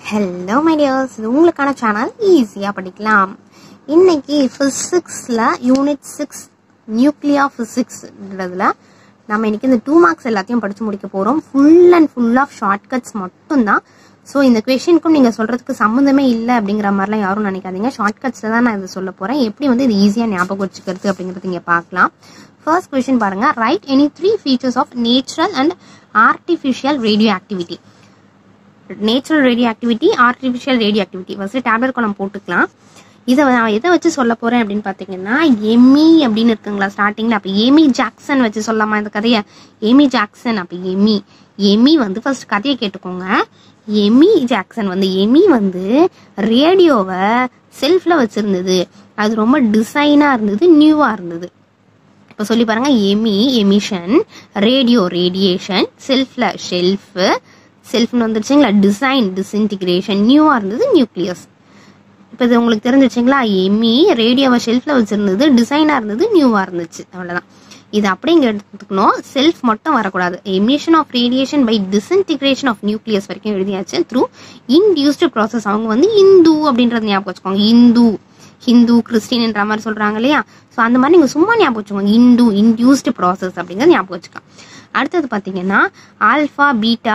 Hello my tears இது உங்களுக்கான channel ஈஸியாக படிக்கலாம் இன்னைக்கு ஃபிசிக்ஸில் யூனிட் சிக்ஸ் நியூக்ளியா ஃபிசிக்ஸ்ன்றதுல நம்ம இன்னைக்கு இந்த டூ மார்க்ஸ் எல்லாத்தையும் படித்து முடிக்க போகிறோம் full and full of shortcuts மட்டும்தான் ஸோ இந்த கொஷினுக்கும் நீங்கள் சொல்கிறதுக்கு சம்மந்தமே இல்லை அப்படிங்கிற மாதிரிலாம் யாரும் நினைக்காதீங்க ஷார்ட்கட்ஸில் தான் நான் இது சொல்ல போகிறேன் எப்படி வந்து இது ஈஸியாக ஞாபகம் வச்சுக்கிறது அப்படிங்கிறது இங்கே பார்க்கலாம் ஃபர்ஸ்ட் கொஷின் பாருங்க right any three features of natural and artificial radioactivity natural radioactivity artificial radioactivity first tablet நம்ம போட்டுக்கலாம் இதை நான் எதை வச்சு சொல்ல போறேன் அப்படின்னு பார்த்தீங்கன்னா எமி அப்படின்னு இருக்குங்களா ஸ்டார்டிங்ல அப்போ எமி ஜாக்சன் வச்சு சொல்லலாமா இந்த கதையை எமி ஜாக்சன் அப்போ எமி எமி வந்து ஃபர்ஸ்ட் கதையை கேட்டுக்கோங்க எமி ஜாக்சன் வந்து எமி வந்து ரேடியோவை செல்ஃப்ல வச்சிருந்தது அது ரொம்ப டிசைனா இருந்தது நியூவா இருந்தது இப்போ சொல்லி பாருங்க எமி எமிஷன் ரேடியோ ரேடியேஷன் செல்ஃப்ல ஷெல்ஃபு செல்ஃப்னு வந்துருச்சுங்களா டிசைன் டிஸ்இன்டிகிரேஷன் நியூவாக இருந்தது நியூக்ளியஸ் இப்போ இது உங்களுக்கு தெரிஞ்சிச்சுங்களா எமி ரேடியோவை ஷெல்ஃபில் வச்சுருந்தது டிசைனாக இருந்தது நியூவாக இருந்துச்சு அவ்வளோதான் இது அப்படியே இங்கே எடுத்துக்கணும் செல்ஃப் மட்டும் வரக்கூடாது emission of radiation by disintegration of nucleus வரைக்கும் எழுதியாச்சு த்ரூ இன்டியூஸ்டு ப்ராசஸ் அவங்க வந்து இந்து அப்படின்றது ஞாபகம் வச்சுக்கோங்க இந்து ஹிந்து கிறிஸ்டின்ன்ற மாதிரி சொல்றாங்க இல்லையா ஸோ அந்த மாதிரி நீங்கள் சும்மா ஞாபகம் வச்சுக்கோங்க இந்து இன்டியூஸ்டு ப்ராசஸ் அப்படிங்கிறது ஞாபகம் வச்சுக்கலாம் அடுத்தது பார்த்தீங்கன்னா alpha beta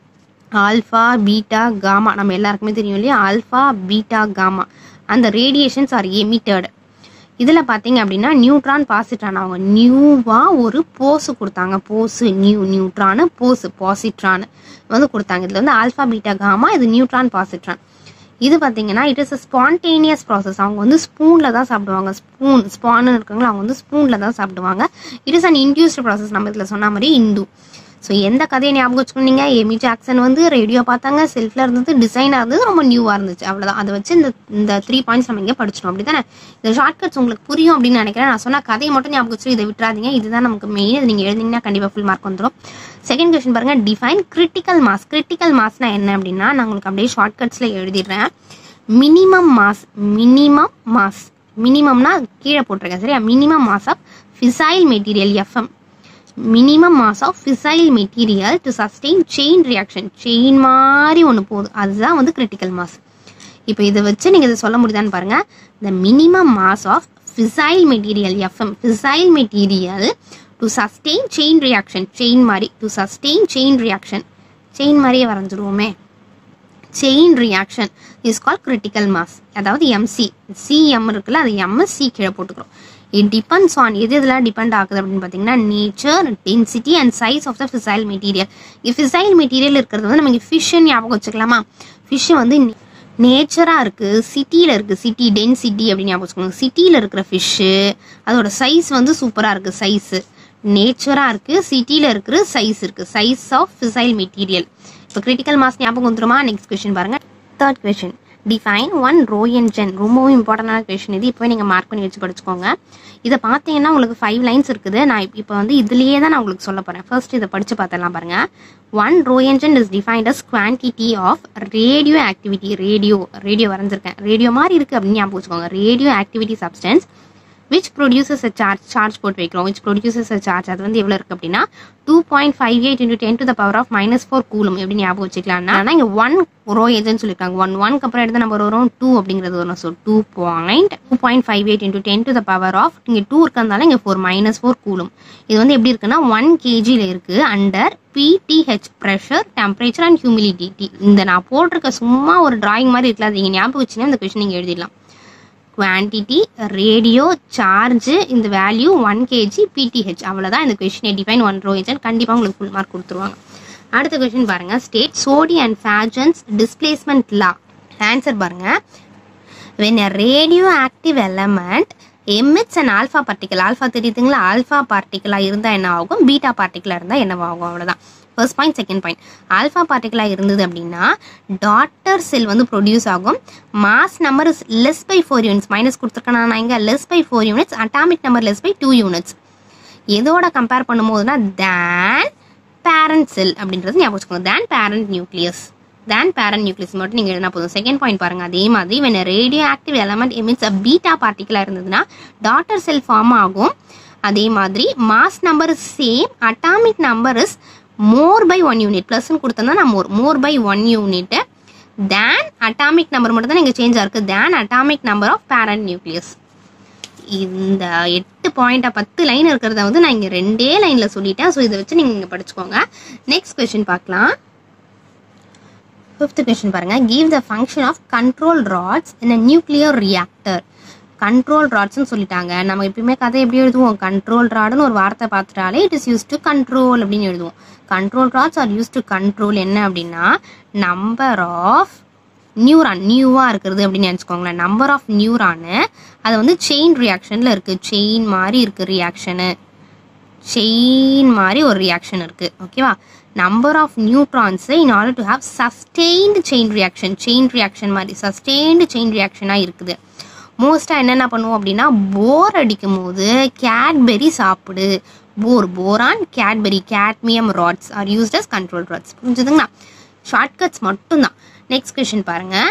alpha beta gamma நம்ம எல்லாருக்குமே தெரியும் இல்லையா ஆல்ஃபா பீட்டா காமா அந்த ரேடியேஷன்ஸ் ஆர் எமிட்டட் இதில் பார்த்தீங்க அப்படின்னா நியூட்ரான் பாசிட்ரான் அவங்க நியூவாக ஒரு போஸு கொடுத்தாங்க pose new neutron pose positron வந்து கொடுத்தாங்க இதில் வந்து ஆல்ஃபா பீட்டா காமா இது நியூட்ரான் பாசிட்ரான் இது பார்த்தீங்கன்னா it is a spontaneous process அவங்க வந்து ஸ்பூனில் தான் சாப்பிடுவாங்க ஸ்பூன் ஸ்பான்னு இருக்காங்களா அவங்க வந்து ஸ்பூனில் தான் சாப்பிடுவாங்க it is an induced process நம்ம இதில் சொன்ன மாதிரி இந்து ஸோ எந்த கதையை ஞாபகம் வச்சுக்கோங்க எமி ஜாக்சன் வந்து ரேடியோ பார்த்தாங்க செல்ஃபில் இருந்தது டிசைனாக இருந்தது ரொம்ப நியூவாக இருந்துச்சு அவ்வளோதான் அதை வச்சு இந்த இந்த த்ரீ பாயிண்ட்ஸ் நம்ம இங்கே படிச்சிட்டோம் அப்படி தானே இந்த ஷார்ட்கட்ஸ் உங்களுக்கு புரியும் அப்படின்னு நினைக்கிறேன் நான் சொன்ன கதையை மட்டும் ஞாபகம் வச்சு இதை விட்டுறாதீங்க இதுதான் நமக்கு மெயின் இது நீங்கள் எழுதிங்கன்னா கண்டிப்பாக ஃபுல் மார்க் வந்துடும் செகண்ட் கொஸ்டின் பாருங்க டிஃபைன் கிரிட்டிக்கல் மாஸ் கிரிட்டிக்கல் மாஸ்னா என்ன அப்படின்னா நான் உங்களுக்கு அப்படியே ஷார்ட்கட்ஸில் எழுதிடுறேன் மினிமம் மாஸ் மினிமம் மாஸ் மினிமம்னா கீழே போட்டிருக்கேன் சரியா minimum mass of fissile material FM minimum mass of fissile material to sustain chain reaction chain மாதிரி ஒன்று போகுது அதுதான் வந்து கிரிட்டிக்கல் மாஸ் இப்போ இதை வச்சு நீங்கள் இதை சொல்ல முடியுதான்னு பாருங்க the minimum mass of fissile material FM fissile material to sustain chain reaction chain மாதிரி to sustain chain reaction chain மாதிரியே வரைஞ்சிருவோமே chain reaction is call critical mass அதாவது எம்சி சிஎம் இருக்குல்ல அது எம் சி கீழே போட்டுக்கிறோம் இட் டிபெண்ட்ஸ் ஆன் எது இதெல்லாம் டிபெண்ட் ஆகுது அப்படின்னு பார்த்தீங்கன்னா nature density and size of the fissile material fissile material இருக்கிறது வந்து நமக்கு ஃபிஷ்ஷுன்னு ஞாபகம் வச்சுக்கலாமா ஃபிஷ் வந்து நேச்சராக இருக்குது சிட்டியில் இருக்குது சிட்டி டென்சிட்டி அப்படின்னு ஞாபகம் வச்சுக்கோங்க சிட்டியில் இருக்கிற ஃபிஷ்ஷு அதோட சைஸ் வந்து சூப்பராக இருக்குது சைஸு நேச்சராக இருக்குது சிட்டியில் இருக்கிற சைஸ் இருக்குது சைஸ் ஆஃப் ஃபிசைல் மெட்டீரியல் இப்போ கிரிட்டிக்கல் மாஸ் ஞாபகம் வந்துருமா நெக்ஸ்ட் கொஸ்டின் பாருங்க third question define one roentgen ரொம்பவும் இம்பார்ட்டண்டான கொஸ்டின் இது இப்போ நீங்கள் மார்க் பண்ணி வச்சு படிச்சுக்கோங்க இதை பார்த்தீங்கன்னா உங்களுக்கு ஃபைவ் லைன்ஸ் இருக்குது நான் இப்போ வந்து இதுலேயே தான் நான் உங்களுக்கு சொல்ல போகிறேன் ஃபர்ஸ்ட் இதை படித்து பார்த்தலாம் பாருங்க one roentgen is defined as quantity of radioactivity radio radio வரைஞ்சிருக்கேன் ரேடியோ மாதிரி இருக்குது அப்படின்னு ஞாபகம் வச்சுக்கோங்க radioactivity substance which produces a charge charge போட்டு வைக்கிறோம் விச் ப்ரொடியூசஸ் அ சார்ஜ் அது வந்து எவ்வளோ இருக்குது அப்படின்னா two point five eight into ten to the power of minus four coulomb எப்படி ஞாபகம் வச்சுக்கலாம்னா ஆனால் இங்கே ஒன் ரோ ஏஜென்ட் சொல்லியிருக்காங்க ஒன் ஒன்க்கு அப்புறம் எடுத்து நம்பர் வரும் டூ அப்படிங்கிறது வரும் so two point two point five eight into ten to the power of இங்கே டூ இருக்கிறதுனால இங்கே ஃபோர் மைனஸ் ஃபோர் கூலும் இது வந்து எப்படி இருக்குன்னா ஒன் கேஜியில் இருக்குது under PDH pressure temperature and humidity இந்த நான் போட்டிருக்க சும்மா ஒரு டிராயிங் மாதிரி இருக்கலாம் நீங்கள் ஞாபகம் வச்சுன்னா இந்த கொஸ்டின் நீங்கள் எழுதிடலாம் குவான்டிட்டி ரேடியோ சார்ஜ் இந்த வேல்யூ ஒன் கேஜி பிடிஹெச் அவ்வளோதான் இந்த கொஷினை டிஃபைன் ஒன் ரோ ஏஜென்ட் கண்டிப்பாக உங்களுக்கு ஃபுல் மார்க் கொடுத்துருவாங்க அடுத்த கொஷின் பாருங்க state Soddy and Fajans displacement law answer பாருங்க when a radioactive element emits and alpha particle alpha தெரியுதுங்களா ஆல்ஃபா பார்ட்டிக்கலாக இருந்தால் என்ன ஆகும் பீட்டா பார்ட்டிக்கலாக இருந்தால் என்னவாகும் அவ்வளோதான் first point second point alpha பார்ட்டிகலாக இருந்தது அப்படின்னா டாட்டர் செல் வந்து ப்ரொடியூஸ் ஆகும் mass number is less by four units minus கொடுத்துருக்கேன் நான் இங்கே less by four units atomic number less by two units எதோட கம்பேர் பண்ணும்போதுனா தேன் பேரண்ட் செல் அப்படின்றது ஞாபகம் வச்சுக்கோங்க then parent nucleus then parent nucleus மட்டும் நீங்கள் எழுதினா போதும் செகண்ட் பாயிண்ட் பாருங்க அதே மாதிரி when radioactive element emits a beta பார்ட்டிகலாக இருந்ததுன்னா டாட்டர் செல் ஃபார்ம் ஆகும் அதே மாதிரி mass number same atomic number is more by one unit ப்ளஸ்ன்னு கொடுத்தோம்னா நான் more more by one unit then atomic number மட்டும் தான் இங்கே சேஞ்ச் ஆயிருக்கு then atomic number of parent nucleus இந்த எட்டு பாயிண்ட்டை பத்து லைன் இருக்கிறத வந்து நான் இங்கே ரெண்டே லைனில் சொல்லிட்டேன் ஸோ இதை வச்சு நீங்கள் இங்கே படிச்சுக்கோங்க நெக்ஸ்ட் கொஸ்டின் பார்க்கலாம் ஃபிஃப்த் கொஸ்டின் பாருங்க give the function of control rods in a nuclear reactor control ராட்ஸ்னு சொல்லிட்டாங்க நம்ம எப்பயுமே கதை எப்படி எழுதுவோம் கண்ட்ரோல் ராடுன்னு ஒரு வார்த்தை பார்த்துட்டாலே it is use to control அப்படின்னு எழுதுவோம் control rods are use to control என்ன அப்படின்னா நம்பர் ஆஃப் நியூரான் நியூவாக இருக்கிறது அப்படின்னு நினச்சிக்கோங்களேன் நம்பர் ஆஃப் நியூரானு அது வந்து செயின் ரியாக்ஷனில் இருக்குது செயின் மாதிரி இருக்குது ரியாக்ஷனு செயின் மாதிரி ஒரு ரியாக்ஷன் இருக்குது ஓகேவா நம்பர் ஆஃப் நியூட்ரான்ஸை in order to have sustained chain reaction chain reaction மாதிரி சஸ்டெயின்டு செயின் ரியாக்ஷனாக இருக்குது மோஸ்ட்டாக என்னென்ன பண்ணுவோம் அப்படின்னா போர் அடிக்கும் போது கேட்பெரி சாப்பிடு போர் boron Cadbury cadmium rods are used as control rods புரிஞ்சுதுங்களா ஷார்ட்கட்ஸ் மட்டும்தான் நெக்ஸ்ட் கொஷின் பாருங்க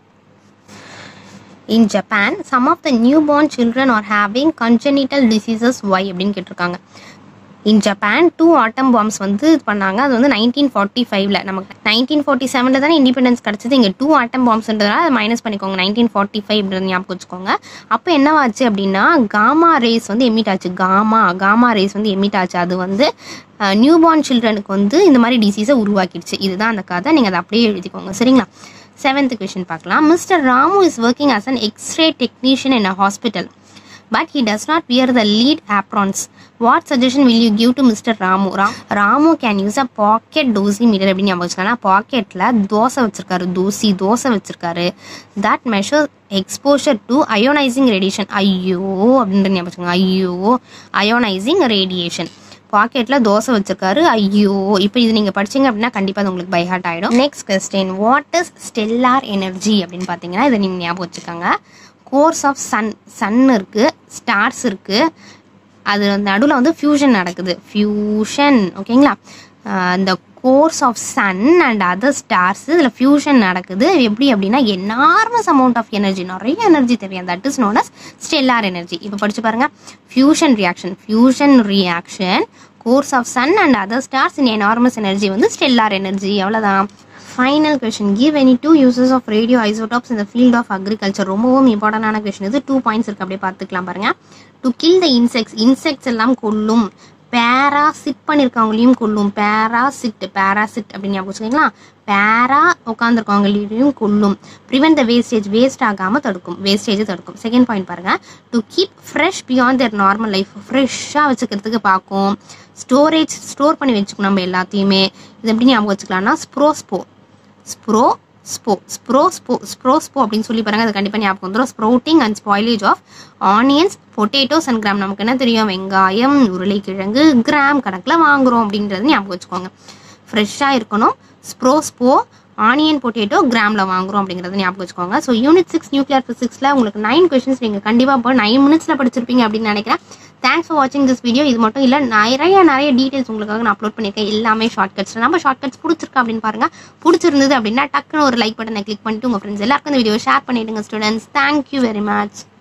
in Japan some of the new born children are having congenital diseases why அப்படின்னு கேட்டிருக்காங்க in Japan two atom bombs வந்து இது பண்ணாங்க அது வந்து நைன்டீன் ஃபார்ட்டி ஃபைவ்ல நமக்கு நைன்டீன் ஃபார்ட்டி செவனில் தானே இண்டிபெண்டன்ஸ் கிடச்சது இங்கே டூ ஆட்டம் பாம்ஸ்ன்றதால அதை மைனஸ் பண்ணிக்கோங்க நைன்டீன் ஃபார்ட்டி ஃபைவ்ன்றது ஞாபகம் வச்சுக்கோங்க அப்போ என்னவாச்சு அப்படின்னா காமா ரேஸ் வந்து எமிட் ஆச்சு காமா காமா ரேஸ் வந்து எமிட் ஆச்சு அது வந்து நியூ பார்ன் சில்ட்ரனுக்கு வந்து இந்த மாதிரி டிசீஸை உருவாக்கிடுச்சு இதுதான் அந்த கதை நீங்கள் அதை அப்படியே எழுதிக்கோங்க சரிங்களா செவன்த் கொஷின் பார்க்கலாம் mister Ramu is working as an X ray technician in a hospital but he does not wear the lead aprons. What suggestion will you give to Mr. Ramu? Ra- Ramu can use a pocket dosimeter அப்படின்னு ஞாபகம் வச்சுக்கலாம் பாக்கெட்டில் தோசை வச்சிருக்காரு தோசி தோசை வச்சிருக்காரு that measure exposure to ionizing radiation ஐயோ அப்படின்ற ஞாபகம் வச்சுக்கோங்க ஐயோ அயோனைசிங் ரேடியேஷன் பாக்கெட்டில் தோசை வச்சிருக்காரு ஐயோ இப்போ இது நீங்கள் படிச்சீங்க அப்படின்னா கண்டிப்பாக அது உங்களுக்கு பைஹார்ட் ஆகிடும் next question what is stellar energy அப்படின்னு பார்த்தீங்கன்னா இதை நீங்கள் ஞாபகம் வச்சுக்கோங்க கோர்ஸ் ஆஃப் சன் சன் இருக்குது ஸ்டார்ஸ் இருக்குது அது நடுவில் வந்து ஃபியூஷன் நடக்குது ஃபியூஷன் ஓகேங்களா இந்த cores of sun and other stars இதில் ஃபியூஷன் நடக்குது எப்படி அப்படின்னா என்னார்மஸ் அமௌண்ட் ஆஃப் எனர்ஜி நிறைய எனர்ஜி தேவையான that is known as stellar energy இப்போ படிச்சு பாருங்க fusion reaction fusion reaction cores of sun and other stars in enormous energy வந்து ஸ்டெல்லார் எனர்ஜி அவ்வளோதான் final question give any two uses of radioisotopes இந்த field of agriculture ரொம்பவும் இம்பார்ட்டண்டான question இது two points இருக்கு அப்படியே பார்த்துக்கலாம் பாருங்க to kill the insects insects எல்லாம் கொல்லும் பேராசிட் பண்ணியிருக்கவங்களையும் கொல்லும் பேராசிட் பேராசிட் அப்படின்னு ஞாபகம் வச்சுக்கீங்களா பேரா உட்காந்துருக்கவங்களையும் கொல்லும் ப்ரிவென்ட் த வேஸ்டேஜ் வேஸ்ட் ஆகாமல் தடுக்கும் வேஸ்டேஜை தடுக்கும் செகண்ட் பாயிண்ட் பாருங்க to keep fresh beyond their normal life ஃப்ரெஷ்ஷாக வச்சுக்கிறதுக்கு பார்க்கும் ஸ்டோரேஜ் ஸ்டோர் பண்ணி வச்சுக்கணும் நம்ம எல்லாத்தையுமே இது எப்படி ஞாபகம் வச்சுக்கலாம்னா ஸ்ப்ரோஸ்போ ஸ்ப்ரோ ஸ்போ ஸ்ப்ரோ ஸ்போ ஸ்ப்ரோஸ்போ அப்படின்னு சொல்லி பாருங்க அது கண்டிப்பாக ஞாபகம் வந்துடும் sprouting and spoilage of onions potatoes and gram நமக்கு என்ன தெரியும் வெங்காயம் உருளைக்கிழங்கு கிராம் கணக்கில் வாங்குறோம் அப்படின்றது ஞாபகம் வச்சுக்கோங்க ஃப்ரெஷ்ஷாக இருக்கணும் ஸ்ப்ரோஸ்போ ஆனியன் பொட்டேட்டோ கிராமில் வாங்குறோம் அப்படிங்கிறத ஞாபகம் வச்சுக்கோங்க ஸோ யூனிட் சிக்ஸ் நியூக்ளியர் ஃபிசிக்ஸில் உங்களுக்கு நைன் கொஷின்ஸ் நீங்கள் கண்டிப்பாக இப்போ நைன் மினிட்ஸில் படிச்சிருப்பீங்க அப்படின்னு நினைக்கிறேன் தேங்க்ஸ் ஃபார் வாட்சிங் திஸ் வீடியோ இது மட்டும் இல்லை நிறைய நிறைய டீட்டெயில்ஸ் உங்களுக்காக நான் அப்லோட் பண்ணியிருக்கேன் எல்லாமே ஷார்ட் கட்ஸ் நம்ம ஷார்ட் கட்ஸ் பிடிச்சிருக்கா அப்படின்னு பாருங்க பிடிச்சிருந்தது அப்படின்னா டக்குன்னு ஒரு லைக் பட்டனை கிளிக் பண்ணிட்டு உங்கள் ஃப்ரெண்ட்ஸ் எல்லாருக்கும் இந்த வீடியோ ஷேர் பண்ணிடுங்க ஸ்டூடெண்ட்ஸ் தேங்க்யூ வெரி மச்